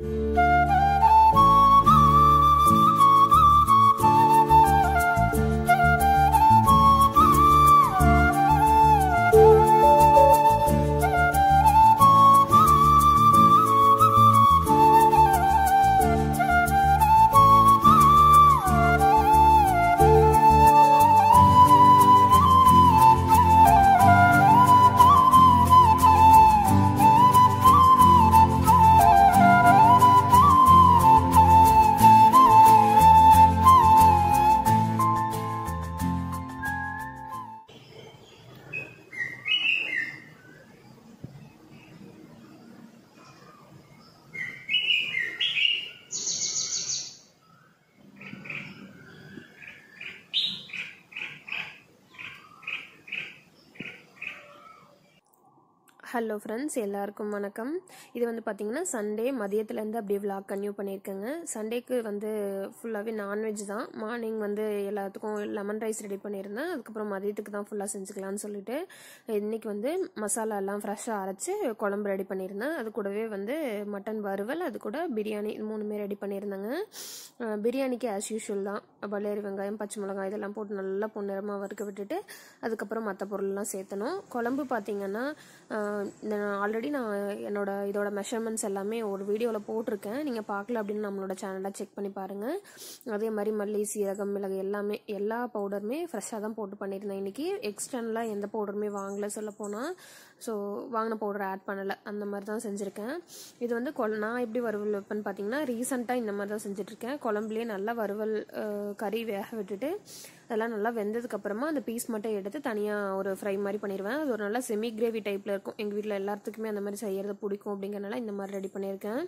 hello friends எல்லாருக்கும் வணக்கம் இது வந்து பார்த்தீங்கன்னா சண்டே மதியத்துலேருந்து அப்படியே விளாக் கன்யூ பண்ணியிருக்கேங்க சண்டேக்கு வந்து ஃபுல்லாகவே நான்வெஜ் தான் மார்னிங் வந்து எல்லாத்துக்கும் லெமன் ரைஸ் ரெடி பண்ணியிருந்தேன் அதுக்கப்புறம் மதியத்துக்கு தான் ஃபுல்லாக செஞ்சுக்கலாம்னு சொல்லிட்டு இன்றைக்கி வந்து மசாலா எல்லாம் ஃப்ரெஷ்ஷாக அரைச்சி குழம்பு ரெடி பண்ணியிருந்தேன் அது கூடவே வந்து மட்டன் வறுவல் அது கூட பிரியாணி இது மூணுமே ரெடி பண்ணியிருந்தேங்க அஹ் பிரியாணிக்கு ஆஸ் யூஷுவல் தான் பல்லேரி வெங்காயம் பச்சை மிளகாய் இதெல்லாம் போட்டு நல்லா பொன்னிறமாக வறுக்க விட்டுட்டு அதுக்கப்புறம் மற்ற பொருள்லாம் சேர்த்தணும் குழம்பு பார்த்தீங்கன்னா ஆல்ரெடி நான் என்னோட இதோட மெஷர்மெண்ட்ஸ் எல்லாமே ஒரு வீடியோவில் போட்டிருக்கேன் நீங்கள் பார்க்கல அப்படின்னு நம்மளோட சேனலை செக் பண்ணி பாருங்கள் அதே மாதிரி மல்லி சீரகம் மிளகு எல்லாமே எல்லா பவுடருமே ஃப்ரெஷ்ஷாக தான் போட்டு பண்ணியிருந்தேன் இன்றைக்கி எக்ஸ்டர்னலாக எந்த பவுடருமே வாங்கலை சொல்ல போனால் ஸோ வாங்கின பவுடர் ஆட் பண்ணலை அந்த மாதிரி தான் செஞ்சுருக்கேன் இது வந்து கொல நான் எப்படி வறுவல் வைப்பேன்னு பார்த்தீங்கன்னா ரீசெண்டாக இந்த மாதிரி தான் செஞ்சுட்ருக்கேன் குழம்புலேயே நல்லா வறுவல் அஹ், கறி வேக விட்டுட்டு அதெல்லாம் நல்லா வெந்ததுக்கப்புறமா அந்த பீஸ் மட்டும் எடுத்து தனியாக ஒரு ஃப்ரை மாதிரி பண்ணிடுவேன் அது ஒரு நல்லா செமி கிரேவி டைப்பில் இருக்கும் எங்கள் வீட்டில் எல்லாத்துக்குமே அந்த மாதிரி செய்யறது பிடிக்கும் அப்படிங்கறனால இந்த மாதிரி ரெடி பண்ணியிருக்கேன்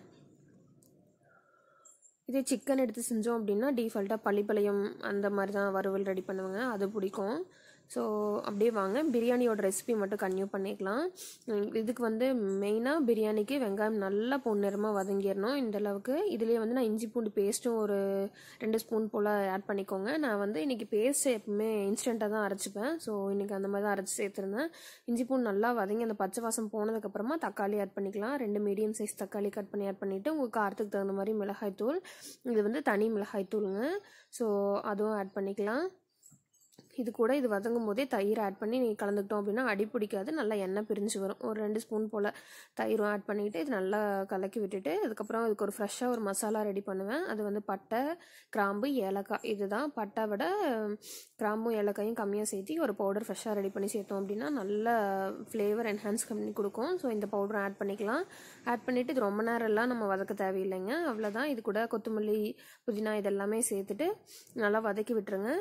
இதே சிக்கன் எடுத்து செஞ்சோம் அப்படின்னா டிஃபால்ட்டாக பள்ளிப்பாளையம் அந்த மாதிரி தான் வறுவல் ரெடி பண்ணுவாங்க அது பிடிக்கும் ஸோ அப்படியே வாங்க பிரியாணியோட ரெசிபி மட்டும் கன்டினியூ பண்ணிக்கலாம் உம் இதுக்கு வந்து மெயினாக பிரியாணிக்கு வெங்காயம் நல்லா பொன்னிறமாக வதங்கிடணும் இந்த அளவுக்கு இதுலேயே வந்து நான் இஞ்சி பூண்டு பேஸ்ட்டும் ஒரு ரெண்டு ஸ்பூன் போல் ஆட் பண்ணிக்கோங்க நான் வந்து இன்றைக்கி பேஸ்ட் எப்பவுமே இன்ஸ்டண்ட்டாக தான் அரைச்சிப்பேன் ஸோ இன்றைக்கி அந்த மாதிரி தான் அரைச்சி சேர்த்துருந்தேன் இஞ்சி பூண்டு நல்லா வதங்கி அந்த பச்சை வாசம் போனதுக்கப்புறமா தக்காளி ஆட் பண்ணிக்கலாம் ரெண்டு மீடியம் சைஸ் தக்காளி கட் பண்ணி ஆட் பண்ணிவிட்டு உங்கள் காரத்துக்கு தகுந்த மாதிரி மிளகாய் தூள் இது வந்து தனி மிளகாய் தூளுங்க ஸோ அதுவும் ஆட் பண்ணிக்கலாம் இது கூட இது வதங்கும் போதே தயிர் ஆட் பண்ணி நீங்கள் கலந்துக்கிட்டோம் அப்படின்னா அடி பிடிக்காது நல்லா எண்ணெய் பிரிஞ்சு வரும் ஒரு ரெண்டு ஸ்பூன் போல் தயிரும் ஆட் பண்ணிவிட்டு இது நல்லா கலக்கி விட்டுட்டு அதுக்கப்புறம் இதுக்கு ஒரு ஃப்ரெஷ்ஷாக ஒரு மசாலா ரெடி பண்ணுவேன் அது வந்து பட்டை கிராம்பு ஏலக்காய் இதுதான் பட்டை விட உம், கிராம்பும் ஏலக்காயும் கம்மியாக சேர்த்து ஒரு பவுடர் ஃப்ரெஷ்ஷாக ரெடி பண்ணி சேர்த்தோம் அப்படின்னா நல்ல ஃப்ளேவர் என்ஹான்ஸ் பண்ணி கொடுக்கும் ஸோ இந்த பவுடரும் ஆட் பண்ணிக்கலாம் ஆட் பண்ணிவிட்டு இது ரொம்ப நேரம்லாம் நம்ம வதக்க தேவையில்லைங்க அவ்வளோதான் இது கூட கொத்தமல்லி புதினா இதெல்லாமே சேர்த்துட்டு நல்லா வதக்கி விட்டுருங்க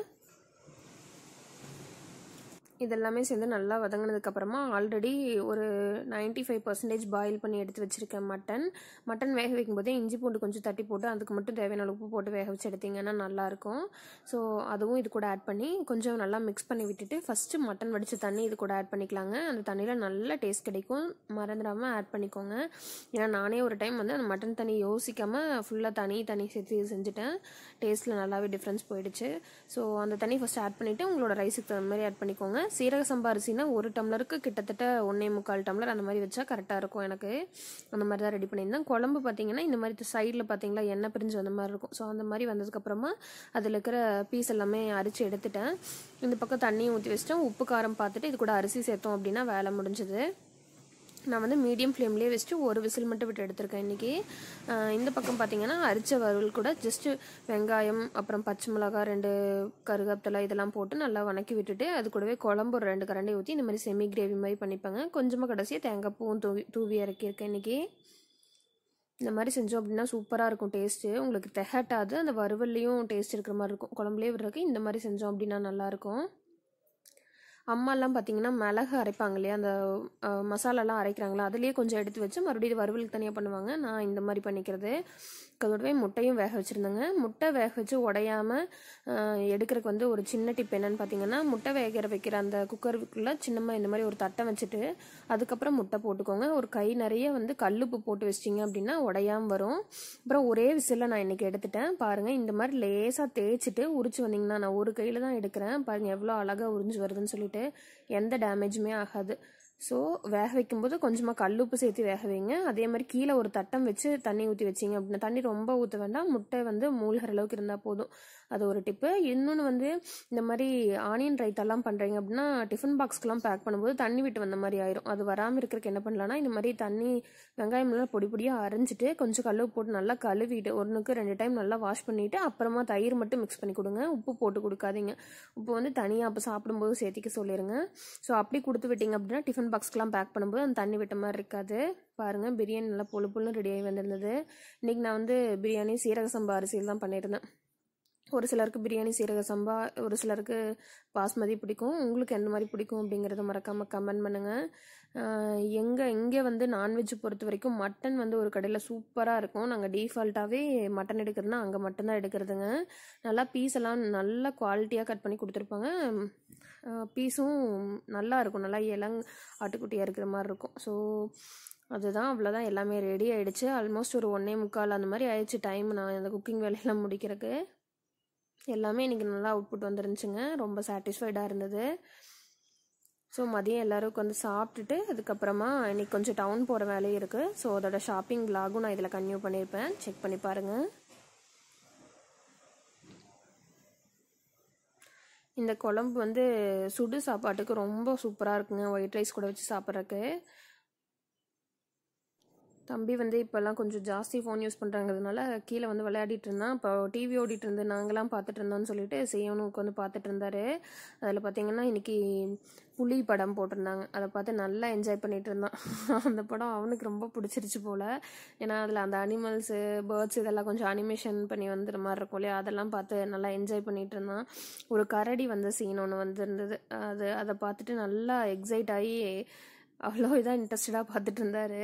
இதெல்லாமே சேர்ந்து நல்லா வதங்கினதுக்கப்புறமா ஆல்ரெடி ஒரு 95% ஃபைவ் பர்சன்டேஜ் பாயில் பண்ணி எடுத்து வச்சுருக்கேன் மட்டன் மட்டன் வேக வைக்கும்போதே இஞ்சி பூண்டு கொஞ்சம் தட்டி போட்டு அதுக்கு மட்டும் தேவையான அளவு உப்பு போட்டு வேக வச்சு எடுத்தீங்கன்னா நல்லாயிருக்கும் ஸோ அதுவும் இது கூட ஆட் பண்ணி கொஞ்சம் நல்லா மிக்ஸ் பண்ணி விட்டுட்டு ஃபஸ்ட்டு மட்டன் வடித்த தண்ணி இது கூட ஆட் பண்ணிக்கலாங்க அந்த தண்ணியில் நல்ல டேஸ்ட் கிடைக்கும் மறந்துடாமல் ஆட் பண்ணிக்கோங்க ஏன்னா நானே ஒரு டைம் வந்து அந்த மட்டன் தண்ணி யோசிக்காமல் ஃபுல்லாக தனி தண்ணி சேர்த்து செஞ்சுட்டேன் டேஸ்ட்டில் நல்லாவே டிஃப்ரென்ஸ் போயிடுச்சு ஸோ அந்த தண்ணி ஃபஸ்ட் ஆட் பண்ணிவிட்டு உங்களோட ரைஸுக்கு தகுந்த மாதிரி ஆட் பண்ணிக்கோங்க சீரக சம்பா அரிசினா ஒரு டம்ளருக்கு கிட்டத்தட்ட ஒன்றே முக்கால் டம்ளர் அந்த மாதிரி வச்சா கரெக்டாக இருக்கும் எனக்கு அந்த மாதிரி தான் ரெடி பண்ணியிருந்தேன் குழம்பு பார்த்தீங்கன்னா இந்த மாதிரி சைடில் பார்த்தீங்களா எண்ணெய் பிரிஞ்சு வந்த மாதிரி இருக்கும் ஸோ அந்த மாதிரி வந்ததுக்கப்புறமா அதில் இருக்கிற பீஸ் எல்லாமே அரிச்சு எடுத்துட்டேன் இந்த பக்கம் தண்ணியும் ஊற்றி வச்சிட்டேன் உப்பு காரம் பார்த்துட்டு இது கூட அரிசி சேர்த்தோம் அப்படின்னா வேலை முடிஞ்சது நான் வந்து மீடியம் ஃப்ளேம்லேயே வச்சுட்டு ஒரு விசில் மட்டும் விட்டு எடுத்திருக்கேன் இன்றைக்கி இந்த பக்கம் பார்த்தீங்கன்னா அரிச்ச வறுவல் கூட ஜஸ்ட்டு வெங்காயம் அப்புறம் பச்சை மிளகாய் ரெண்டு கருவேப்பிலை இதெல்லாம் போட்டு நல்லா வணக்கி விட்டுட்டு அது கூடவே குழம்பு ஒரு ரெண்டு கரண்டி ஊற்றி இந்த மாதிரி செமி கிரேவி மாதிரி பண்ணிப்பாங்க கொஞ்சமாக கடைசியாக தேங்காய் பூவும் தூவி தூவி இறக்கியிருக்கேன் இன்றைக்கி இந்த மாதிரி செஞ்சோம் அப்படின்னா சூப்பராக இருக்கும் டேஸ்ட்டு உங்களுக்கு திகட்டாது அந்த வறுவல்லையும் டேஸ்ட் இருக்கிற மாதிரி இருக்கும் குழம்புலேயே விடுறதுக்கு இந்த மாதிரி செஞ்சோம் அப்படின்னா நல்லாயிருக்கும் அம்மாலாம் பார்த்தீங்கன்னா மிளகு அரைப்பாங்க இல்லையா அந்த அஹ், மசாலாலாம் அரைக்கிறாங்களா அதுலேயே கொஞ்சம் எடுத்து வச்சு மறுபடியும் இது வறுவலுக்கு தனியாக பண்ணுவாங்க நான் இந்த மாதிரி பண்ணிக்கிறது அதோடவே முட்டையும் வேக வச்சுருந்தேங்க முட்டை வேக வச்சு உடையாமல் எடுக்கிறதுக்கு வந்து ஒரு சின்ன டிப் என்னன்னு பார்த்தீங்கன்னா முட்டை வேகிற வைக்கிற அந்த குக்கருக்குள்ளே சின்னமாக இந்த மாதிரி ஒரு தட்டை வச்சுட்டு அதுக்கப்புறம் முட்டை போட்டுக்கோங்க ஒரு கை நிறைய வந்து கல்லுப்பு போட்டு வச்சிட்டிங்க அப்படின்னா உடையாம வரும் அப்புறம் ஒரே விசிலில் நான் இன்றைக்கி எடுத்துட்டேன் பாருங்கள் இந்த மாதிரி லேசாக தேய்ச்சிட்டு உரிச்சு வந்தீங்கன்னா நான் ஒரு கையில் தான் எடுக்கிறேன் பாருங்கள் எவ்வளோ அழகாக உறிஞ்சு வருதுன்னு சொல்லிட்டு எந்த டேமேஜுமே ஆகாது ஸோ வேக வைக்கும்போது கொஞ்சமாக கல்லுப்பு சேர்த்து வேக வைங்க அதே மாதிரி கீழே ஒரு தட்டம் வச்சு தண்ணி ஊற்றி வச்சிங்க அப்படின்னா தண்ணி ரொம்ப ஊற்ற வேண்டாம் முட்டை வந்து மூழ்கிற அளவுக்கு இருந்தால் போதும் அது ஒரு டிப்பு இன்னொன்று வந்து இந்த மாதிரி ஆனியன் ரைத்தாலாம் பண்ணுறீங்க அப்படின்னா டிஃபன் பாக்ஸ்க்கெலாம் பேக் பண்ணும்போது தண்ணி விட்டு வந்த மாதிரி ஆயிரும் அது வராமல் இருக்கிறதுக்கு என்ன பண்ணலாம்னா இந்த மாதிரி தண்ணி வெங்காயம்லாம் பொடி பொடியாக அரைஞ்சிட்டு கொஞ்சம் கல்லு போட்டு நல்லா கழுவிட்டு ஒன்றுக்கு ரெண்டு டைம் நல்லா வாஷ் பண்ணிவிட்டு அப்புறமா தயிர் மட்டும் மிக்ஸ் பண்ணி கொடுங்க உப்பு போட்டு கொடுக்காதீங்க உப்பு வந்து தனியாக அப்போ சாப்பிடும்போது சேர்த்திக்க சொல்லிடுங்க ஸோ அப்படி கொடுத்து விட்டீங்க அப்படின்னா டிஃபன் பாக்ஸ்க்கெலாம் பேக் பண்ணும்போது அந்த தண்ணி விட்ட மாதிரி இருக்காது பாருங்கள் பிரியாணி நல்லா பொழு பொழுன்னு ரெடி ஆகி வந்திருந்தது இன்றைக்கி நான் வந்து பிரியாணி சீரக சம்பா அரிசியில் தான் பண்ணியிருந்தேன் ஒரு சிலருக்கு பிரியாணி சீரக சம்பா ஒரு சிலருக்கு பாஸ்மதி பிடிக்கும் உங்களுக்கு எந்த மாதிரி பிடிக்கும் அப்படிங்கிறத மறக்காமல் கமெண்ட் பண்ணுங்கள் எங்கே இங்கே வந்து நான்வெஜ் பொறுத்த வரைக்கும் மட்டன் வந்து ஒரு கடையில் சூப்பராக இருக்கும் நாங்கள் டீஃபால்ட்டாகவே மட்டன் எடுக்கிறதுனா அங்கே மட்டும்தான் எடுக்கிறதுங்க நல்லா பீஸ் எல்லாம் நல்லா குவாலிட்டியாக கட் பண்ணி கொடுத்துருப்பாங்க பீஸும் நல்லா இருக்கும் நல்லா இளங் ஆட்டுக்குட்டியாக இருக்கிற மாதிரி இருக்கும் ஸோ அதுதான் அவ்வளோதான் எல்லாமே ரெடி ஆகிடுச்சு ஆல்மோஸ்ட் ஒரு ஒன்றே முக்கால் அந்த மாதிரி ஆயிடுச்சு டைம் நான் இந்த குக்கிங் வேலையெல்லாம் முடிக்கிறதுக்கு எல்லாமே இன்றைக்கி நல்லா அவுட்புட் வந்துருந்துச்சுங்க ரொம்ப சாட்டிஸ்ஃபைடாக இருந்தது ஸோ மதியம் எல்லோரும் உட்காந்து சாப்பிட்டுட்டு அதுக்கப்புறமா இன்றைக்கி கொஞ்சம் டவுன் போகிற வேலையும் இருக்குது ஸோ அதோட ஷாப்பிங் விலாகும் நான் இதில் கன்டினியூ பண்ணியிருப்பேன் செக் பண்ணி பாருங்கள் இந்த குழம்பு வந்து சுடு சாப்பாட்டுக்கு ரொம்ப சூப்பராக இருக்குங்க ஒயிட் ரைஸ் கூட வச்சு சாப்பிட்றதுக்கு தம்பி வந்து இப்போல்லாம் கொஞ்சம் ஜாஸ்தி ஃபோன் யூஸ் பண்ணுறாங்கிறதுனால கீழே வந்து விளையாடிட்டு இருந்தான் இப்போ டிவி ஓடிட்டு இருந்து நாங்களாம் பார்த்துட்டு இருந்தோம்னு சொல்லிட்டு செய்யணும் உட்காந்து பார்த்துட்டு இருந்தாரு அதில் பார்த்தீங்கன்னா இன்னைக்கு புலி படம் போட்டிருந்தாங்க அதை பார்த்து நல்லா என்ஜாய் பண்ணிட்டு இருந்தான் அந்த படம் அவனுக்கு ரொம்ப பிடிச்சிருச்சு போல் ஏன்னா அதில் அந்த அனிமல்ஸு பேர்ட்ஸ் இதெல்லாம் கொஞ்சம் அனிமேஷன் பண்ணி வந்துற மாதிரி இருக்கும் இல்லையா அதெல்லாம் பார்த்து நல்லா என்ஜாய் பண்ணிட்டு இருந்தான் ஒரு கரடி வந்த சீன் ஒன்று வந்துருந்தது அது அதை பார்த்துட்டு நல்லா எக்ஸைட் ஆகி அவ்வளோ இதாக இன்ட்ரெஸ்டடாக பார்த்துட்டு இருந்தார்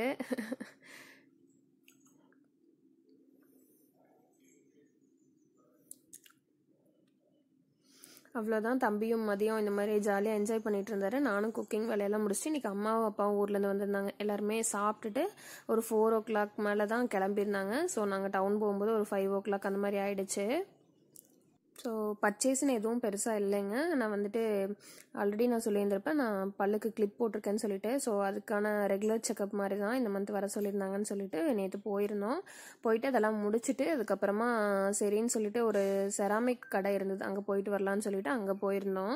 அவ்வளோதான் தம்பியும் மதியம் இந்த மாதிரி ஜாலியாக என்ஜாய் பண்ணிட்டு இருந்தாரு நானும் குக்கிங் வேலையெல்லாம் முடிச்சுட்டு இன்றைக்கி அம்மாவும் அப்பாவும் ஊர்லேருந்து வந்திருந்தாங்க எல்லாருமே சாப்பிட்டுட்டு ஒரு ஃபோர் ஓ கிளாக் மேலே தான் கிளம்பியிருந்தாங்க ஸோ நாங்கள் டவுன் போகும்போது ஒரு ஃபைவ் ஓ கிளாக் அந்த மாதிரி ஆயிடுச்சு ஸோ பர்ச்சேஸ்னு எதுவும் பெருசாக இல்லைங்க நான் வந்துட்டு ஆல்ரெடி நான் சொல்லியிருந்திருப்பேன் நான் பல்லுக்கு கிளிப் போட்டிருக்கேன்னு சொல்லிட்டு ஸோ அதுக்கான ரெகுலர் செக்கப் மாதிரி தான் இந்த மந்த் வர சொல்லியிருந்தாங்கன்னு சொல்லிட்டு நேற்று போயிருந்தோம் போயிட்டு அதெல்லாம் முடிச்சுட்டு அதுக்கப்புறமா சரின்னு சொல்லிட்டு ஒரு செராமிக் கடை இருந்தது அங்கே போயிட்டு வரலான்னு சொல்லிட்டு அங்கே போயிருந்தோம்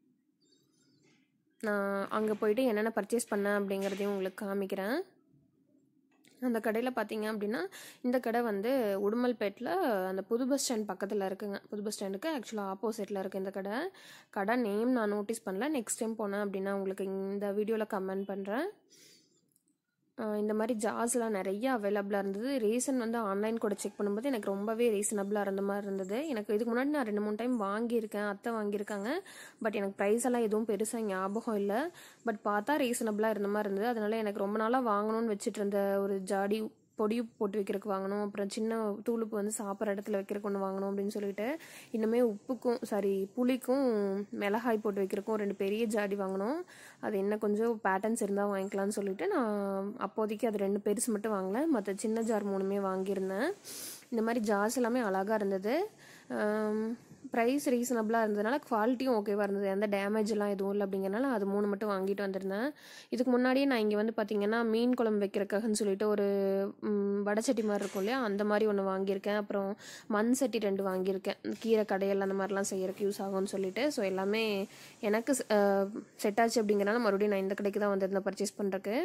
நான் அங்கே போயிட்டு என்னென்ன பர்ச்சேஸ் பண்ணேன் அப்படிங்கிறதையும் உங்களுக்கு காமிக்கிறேன் அந்த கடையில் பார்த்தீங்க அப்படின்னா இந்த கடை வந்து உடுமல்பேட்டில் அந்த புது பஸ் ஸ்டாண்ட் பக்கத்தில் இருக்குங்க புது பஸ் ஸ்டாண்டுக்கு ஆக்சுவலாக ஆப்போசிட்டில் இருக்குது இந்த கடை கடை நேம் நான் நோட்டீஸ் பண்ணல நெக்ஸ்ட் டைம் போனேன் அப்படின்னா உங்களுக்கு இந்த வீடியோவில் கமெண்ட் பண்ணுறேன் இந்த மாதிரி ஜார்ஸ்லாம் நிறைய அவைலபிளாக இருந்தது ரீசன் வந்து ஆன்லைன் கூட செக் பண்ணும்போது எனக்கு ரொம்பவே ரீசனபிளாக இருந்த மாதிரி இருந்தது எனக்கு இதுக்கு முன்னாடி நான் ரெண்டு மூணு டைம் வாங்கியிருக்கேன் அத்தை வாங்கியிருக்காங்க பட் எனக்கு ப்ரைஸ் எல்லாம் எதுவும் பெருசாக ஞாபகம் இல்லை பட் பார்த்தா ரீசனபிளாக இருந்த மாதிரி இருந்தது அதனால எனக்கு ரொம்ப நாளாக வாங்கணும்னு வச்சுட்டு இருந்த ஒரு ஜாடி பொடி போட்டு வைக்கிறதுக்கு வாங்கணும் அப்புறம் சின்ன தூளுப்பு வந்து சாப்பிட்ற இடத்துல வைக்கிறக்கு ஒன்று வாங்கணும் அப்படின்னு சொல்லிட்டு இன்னுமே உப்புக்கும் சாரி புளிக்கும் மிளகாய் போட்டு வைக்கிறக்கும் ரெண்டு பெரிய ஜாடி வாங்கணும் அது என்ன கொஞ்சம் பேட்டர்ன்ஸ் இருந்தால் வாங்கிக்கலாம்னு சொல்லிட்டு நான் அப்போதைக்கு அது ரெண்டு பெருசு மட்டும் வாங்கல மற்ற சின்ன ஜார் மூணுமே வாங்கியிருந்தேன் இந்த மாதிரி ஜார்ஸ் எல்லாமே அழகாக இருந்தது ப்ரைஸ் ரீசனபிளாக இருந்ததுனால குவாலிட்டியும் ஓகேவாக இருந்தது எந்த டேமேஜ் எல்லாம் எதுவும் இல்லை அப்படிங்கிறனால அது மூணு மட்டும் வாங்கிட்டு வந்திருந்தேன் இதுக்கு முன்னாடியே நான் இங்கே வந்து பார்த்தீங்கன்னா மீன் குழம்பு வைக்கிறக்காகன்னு சொல்லிட்டு ஒரு வடச்சட்டி மாதிரி இருக்கும் இல்லையா அந்த மாதிரி ஒன்று வாங்கியிருக்கேன் அப்புறம் மண் சட்டி ரெண்டு வாங்கியிருக்கேன் கீரை கடையில் அந்த மாதிரிலாம் செய்யறதுக்கு யூஸ் ஆகும்னு சொல்லிட்டு ஸோ எல்லாமே எனக்கு செட் ஆச்சு அப்படிங்கிறனால மறுபடியும் நான் இந்த கடைக்கு தான் வந்திருந்தேன் பர்ச்சேஸ் பண்ணுறக்கு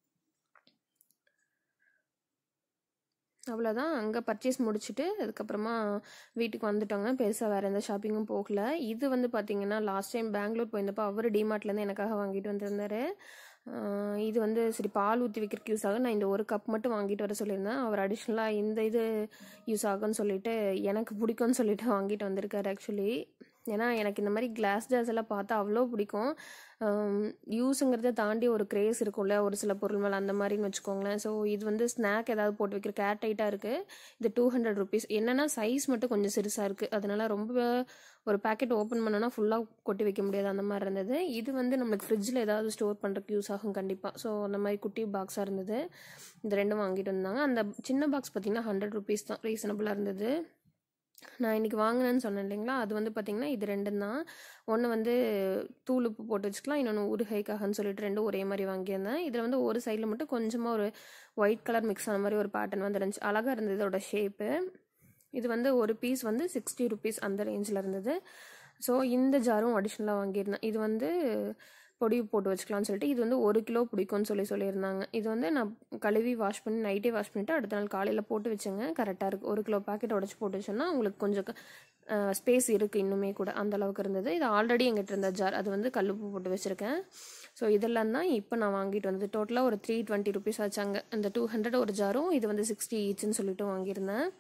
அவ்வளோதான் அங்கே பர்ச்சேஸ் முடிச்சுட்டு அதுக்கப்புறமா வீட்டுக்கு வந்துட்டோங்க பெருசாக வேறு எந்த ஷாப்பிங்கும் போகல இது வந்து பார்த்திங்கன்னா லாஸ்ட் டைம் பெங்களூர் போயிருந்தப்போ அவர் டிமார்ட்லேருந்து எனக்காக வாங்கிட்டு வந்திருந்தாரு இது வந்து சரி பால் ஊற்றி வைக்கிறதுக்கு யூஸ் ஆகும் நான் இந்த ஒரு கப் மட்டும் வாங்கிட்டு வர சொல்லியிருந்தேன் அவர் அடிஷ்னலாக இந்த இது யூஸ் ஆகும்னு சொல்லிட்டு எனக்கு பிடிக்கும்னு சொல்லிட்டு வாங்கிட்டு வந்திருக்காரு ஆக்சுவலி ஏன்னா எனக்கு இந்த மாதிரி கிளாஸ் ஜார்ஸ் எல்லாம் பார்த்தா அவ்வளோ பிடிக்கும் யூஸுங்கிறத தாண்டி ஒரு கிரேஸ் இருக்கும்ல ஒரு சில பொருள் மேலே அந்த மாதிரின்னு வச்சுக்கோங்களேன் ஸோ இது வந்து ஸ்நாக் ஏதாவது போட்டு வைக்கிற கேர் டைட்டாக இருக்குது இது டூ ஹண்ட்ரட் ருபீஸ் என்னென்னா சைஸ் மட்டும் கொஞ்சம் சிறுசாக இருக்குது அதனால ரொம்ப ஒரு பேக்கெட் ஓப்பன் பண்ணோன்னா ஃபுல்லாக கொட்டி வைக்க முடியாது அந்த மாதிரி இருந்தது இது வந்து நம்மளுக்கு ஃப்ரிட்ஜில் ஏதாவது ஸ்டோர் பண்ணுறதுக்கு யூஸ் ஆகும் கண்டிப்பாக ஸோ அந்த மாதிரி குட்டி பாக்ஸாக இருந்தது இந்த ரெண்டும் வாங்கிட்டு வந்தாங்க அந்த சின்ன பாக்ஸ் பார்த்திங்கன்னா ஹண்ட்ரட் ருபீஸ் தான் ரீசனபிளாக இருந்தது நான் இன்றைக்கி வாங்கினேன்னு சொன்னேன் இல்லைங்களா அது வந்து பார்த்திங்கன்னா இது ரெண்டும் தான் ஒன்று வந்து தூள் உப்பு போட்டு வச்சுக்கலாம் இன்னொன்று ஊறுகாய்க்காகன்னு சொல்லிட்டு ரெண்டும் ஒரே மாதிரி வாங்கியிருந்தேன் இதில் வந்து ஒரு சைடில் மட்டும் கொஞ்சமாக ஒரு ஒயிட் கலர் மிக்ஸ் ஆன மாதிரி ஒரு பேட்டர்ன் வந்து இருந்துச்சு அழகாக இருந்தது இதோட ஷேப்பு இது வந்து ஒரு பீஸ் வந்து சிக்ஸ்டி ருபீஸ் அந்த ரேஞ்சில் இருந்தது ஸோ இந்த ஜாரும் அடிஷ்னலாக வாங்கியிருந்தேன் இது வந்து பொடி போட்டு வச்சுக்கலாம்னு சொல்லிட்டு இது வந்து ஒரு கிலோ பிடிக்கும்னு சொல்லி சொல்லியிருந்தாங்க இது வந்து நான் கழுவி வாஷ் பண்ணி நைட்டே வாஷ் பண்ணிவிட்டு அடுத்த நாள் காலையில் போட்டு வச்சேங்க கரெக்டாக இருக்குது ஒரு கிலோ பாக்கெட் உடச்சி போட்டு வச்சோன்னா உங்களுக்கு கொஞ்சம் ஸ்பேஸ் இருக்குது இன்னுமே கூட அந்த அளவுக்கு இருந்தது இது ஆல்ரெடி எங்கிட்ட இருந்த ஜார் அது வந்து கல்லுப்பு போட்டு வச்சுருக்கேன் ஸோ இதெல்லாம் தான் இப்போ நான் வாங்கிட்டு வந்தது டோட்டலாக ஒரு த்ரீ டுவெண்ட்டி ருபீஸ் ஆச்சாங்க இந்த டூ ஹண்ட்ரட் ஒரு ஜாரும் இது வந்து சிக்ஸ்டி ஈச்சுன்னு சொல்லிட்டு வாங்கியிருந்தேன்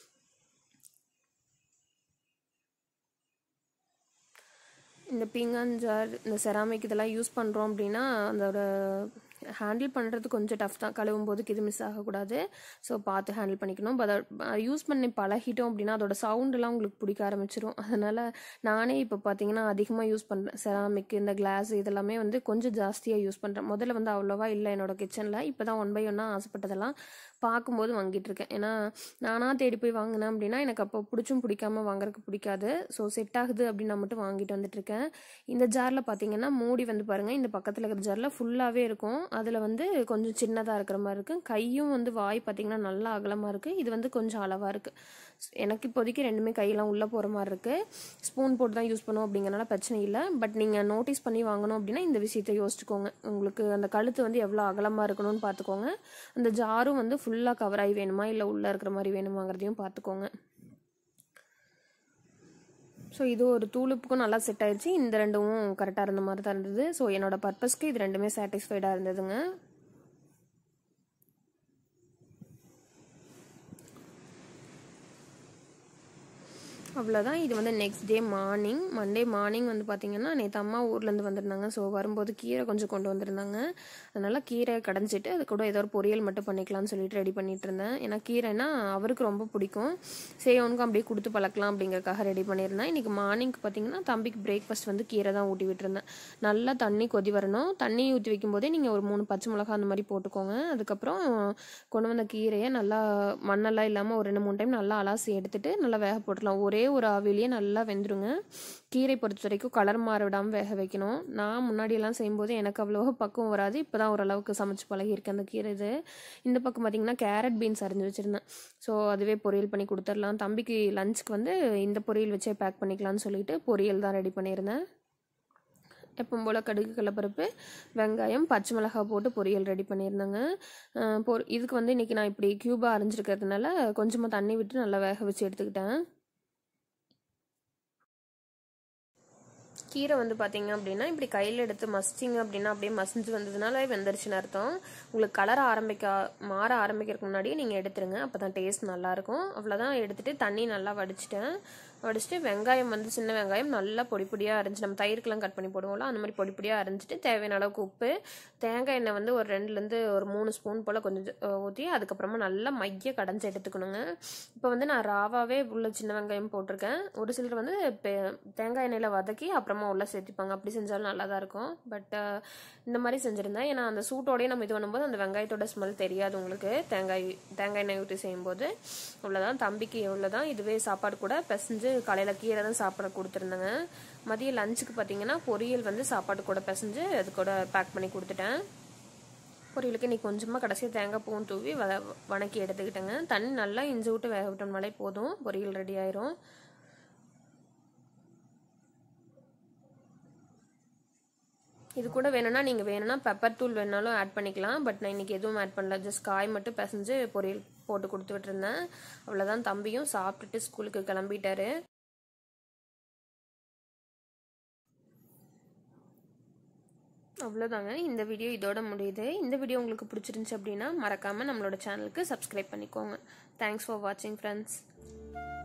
இந்த பீங்கான் ஜார் இந்த செராமிக் இதெல்லாம் யூஸ் பண்ணுறோம் அப்படின்னா அதோட ஹேண்டில் பண்ணுறது கொஞ்சம் டஃப் தான் கழுவும் போதுக்கு இது மிஸ் ஆகக்கூடாது ஸோ பார்த்து ஹேண்டில் பண்ணிக்கணும் பட் யூஸ் பண்ணி பழகிட்டோம் அப்படின்னா அதோட சவுண்டெல்லாம் உங்களுக்கு பிடிக்க ஆரம்பிச்சிரும் அதனால் நானே இப்போ பார்த்தீங்கன்னா அதிகமாக யூஸ் பண்ணுறேன் செராமிக் இந்த கிளாஸ் இதெல்லாமே வந்து கொஞ்சம் ஜாஸ்தியாக யூஸ் பண்ணுறேன் முதல்ல வந்து அவ்வளோவா இல்லை என்னோட கிச்சனில் இப்போ தான் ஒன் பை ஒன்னாக ஆசைப்பட்டதெல்லாம் பார்க்கும்போது வாங்கிட்டு இருக்கேன் ஏன்னா நானாக தேடி போய் வாங்கினேன் அப்படின்னா எனக்கு அப்போ பிடிச்சும் பிடிக்காம வாங்குறதுக்கு பிடிக்காது ஸோ செட் ஆகுது அப்படின்னு நான் மட்டும் வாங்கிட்டு வந்துட்டு இருக்கேன் இந்த ஜாரில் பார்த்தீங்கன்னா மூடி வந்து பாருங்கள் இந்த பக்கத்தில் இருக்கிற ஜாரில் ஃபுல்லாகவே இருக்கும் அதில் வந்து கொஞ்சம் சின்னதாக இருக்கிற மாதிரி இருக்குது கையும் வந்து வாய் பார்த்தீங்கன்னா நல்லா அகலமாக இருக்குது இது வந்து கொஞ்சம் அளவாக இருக்குது எனக்கு இப்போதைக்கு ரெண்டுமே கையெல்லாம் உள்ளே போகிற மாதிரி இருக்குது ஸ்பூன் போட்டு தான் யூஸ் பண்ணுவோம் அப்படிங்கிறனால பிரச்சனை இல்லை பட் நீங்கள் நோட்டீஸ் பண்ணி வாங்கணும் அப்படின்னா இந்த விஷயத்தை யோசிச்சுக்கோங்க உங்களுக்கு அந்த கழுத்து வந்து எவ்வளோ அகலமாக இருக்கணும்னு பார்த்துக்கோங்க அந்த ஜாரும் வந்து ஃபுல்லாக கவர் ஆகி வேணுமா இல்லை உள்ளே இருக்கிற மாதிரி வேணுமாங்கிறதையும் பார்த்துக்கோங்க ஸோ இது ஒரு தூளுப்புக்கும் நல்லா செட் ஆயிடுச்சு இந்த ரெண்டும் கரெக்டாக இருந்த மாதிரி தான் இருந்தது ஸோ என்னோட பர்பஸ்க்கு இது ரெண்டுமே சாட்டிஸ்ஃபைடாக இருந்ததுங்க அவ்வளோதான் இது வந்து next day morning Monday morning வந்து பார்த்திங்கன்னா நேற்று அம்மா ஊர்லேருந்து வந்திருந்தாங்க ஸோ வரும்போது கீரை கொஞ்சம் கொண்டு வந்திருந்தாங்க அதனால் கீரை கடைஞ்சிட்டு அது கூட ஏதோ ஒரு பொரியல் மட்டும் பண்ணிக்கலாம்னு சொல்லிட்டு ரெடி பண்ணிட்டு இருந்தேன் ஏன்னா கீரைனா அவருக்கு ரொம்ப பிடிக்கும் சரி அவனுக்கும் அப்படியே கொடுத்து பழக்கலாம் அப்படிங்கறக்காக ரெடி பண்ணியிருந்தேன் இன்றைக்கி மார்னிங்க்கு பார்த்தீங்கன்னா தம்பிக்கு பிரேக்ஃபாஸ்ட் வந்து கீரை தான் ஊட்டி விட்டுருந்தேன் நல்லா தண்ணி கொதி வரணும் தண்ணி ஊற்றி வைக்கும்போதே நீங்கள் ஒரு மூணு பச்சை மிளகா அந்த மாதிரி போட்டுக்கோங்க அதுக்கப்புறம் கொண்டு வந்த கீரையை நல்லா மண்ணெல்லாம் இல்லாமல் ஒரு ரெண்டு மூணு டைம் நல்லா அலாசி எடுத்துட்டு நல்லா வேக போட்டுடலாம் ஒரே ஒரு ஆவிலேயே நல்லா வெந்துருங்க கீரை பொறுத்த வரைக்கும் கலர் மாற விடாமல் வேக வைக்கணும் நான் முன்னாடியெல்லாம் செய்யும்போது எனக்கு அவ்வளோ பக்குவம் வராது இப்போ தான் ஓரளவுக்கு சமைச்சு பழகியிருக்கேன் அந்த கீரை இது இந்த பக்கம் பார்த்தீங்கன்னா கேரட் பீன்ஸ் அரிஞ்சு வச்சுருந்தேன் ஸோ அதுவே பொரியல் பண்ணி கொடுத்துடலாம் தம்பிக்கு லஞ்சுக்கு வந்து இந்த பொரியல் வச்சே பேக் பண்ணிக்கலாம்னு சொல்லிட்டு பொரியல் தான் ரெடி பண்ணியிருந்தேன் எப்பவும் போல் கடுகு கடலப்பருப்பு வெங்காயம் பச்சை மிளகாய் போட்டு பொரியல் ரெடி பண்ணியிருந்தேங்க பொ இதுக்கு வந்து இன்றைக்கி நான் இப்படி க்யூபாக அரைஞ்சிருக்கிறதுனால கொஞ்சமாக தண்ணி விட்டு நல்லா வேக வச்சு எடுத்துக்கிட்டேன் கீரை வந்து பார்த்தீங்க அப்படின்னா இப்படி கையில் எடுத்து மசிச்சிங்க அப்படின்னா அப்படியே மசிஞ்சு வந்ததுனால வெந்துருச்சுன்னு அர்த்தம் உங்களுக்கு கலர் ஆரம்பிக்க மாற ஆரம்பிக்கிறதுக்கு முன்னாடியே நீங்கள் எடுத்துருங்க அப்போ தான் டேஸ்ட் நல்லாயிருக்கும் அவ்வளோதான் எடுத்துகிட்டு தண்ணி நல்லா வடிச்சிட்டேன் வடிச்சிட்டு வெங்காயம் வந்து சின்ன வெங்காயம் நல்லா பொடி பொடியாக அரைஞ்சி நம்ம தயிருக்கெல்லாம் கட் பண்ணி போடுவோம்ல அந்த மாதிரி பொடி பொடியாக அரைஞ்சிட்டு தேவையான அளவுக்கு உப்பு தேங்காய் எண்ணெய் வந்து ஒரு ரெண்டுலேருந்து ஒரு மூணு ஸ்பூன் போல் கொஞ்சம் ஊற்றி அதுக்கப்புறமா நல்லா மைய கடைஞ்சி எடுத்துக்கணுங்க இப்போ வந்து நான் ராவாவே உள்ள சின்ன வெங்காயம் போட்டிருக்கேன் ஒரு சிலர் வந்து தேங்காய் எண்ணெயில் வதக்கி அப்புறமா உள்ளே சேர்த்துப்பாங்க அப்படி செஞ்சாலும் நல்லா தான் இருக்கும் பட் இந்த மாதிரி செஞ்சுருந்தேன் ஏன்னா அந்த சூட்டோடய நம்ம இது பண்ணும்போது அந்த வெங்காயத்தோட ஸ்மெல் தெரியாது உங்களுக்கு தேங்காய் தேங்காய் எண்ணெய் ஊற்றி செய்யும்போது அவ்வளோதான் தம்பிக்கு எவ்வளோதான் இதுவே சாப்பாடு கூட பிசைஞ்சு காலையில் கீரை தான் சாப்பிட கொடுத்துருந்தேங்க மதியம் லஞ்சுக்கு பார்த்தீங்கன்னா பொரியல் வந்து சாப்பாடு கூட பிசைஞ்சு அது கூட பேக் பண்ணி கொடுத்துட்டேன் பொரியலுக்கு இன்னைக்கு கொஞ்சமாக கடைசியாக தேங்காய் பூவும் தூவி வ வணக்கி எடுத்துக்கிட்டேங்க தண்ணி நல்லா இஞ்சி விட்டு வேக விட்டோம்னாலே போதும் பொரியல் ரெடி ஆயிரும் இது கூட வேணும்னா நீங்கள் வேணும்னா பெப்பர் தூள் வேணாலும் ஆட் பண்ணிக்கலாம் பட் நான் இன்றைக்கி எதுவும் ஆட் பண்ணல ஜஸ்ட் காய் மட்டும் பிசைஞ்சு பொரியல் போட்டு கொடுத்துட்டு இருந்தேன் அவ்வளோதான் தம்பியும் சாப்பிட்டுட்டு ஸ்கூலுக்கு கிளம்பிட்டாரு அவ்வளோதாங்க இந்த வீடியோ இதோட முடியுது இந்த வீடியோ உங்களுக்கு பிடிச்சிருந்துச்சு அப்படின்னா மறக்காமல் நம்மளோட சேனலுக்கு சப்ஸ்கிரைப் பண்ணிக்கோங்க தேங்க்ஸ் ஃபார் வாட்சிங் ஃப்ரெண்ட்ஸ்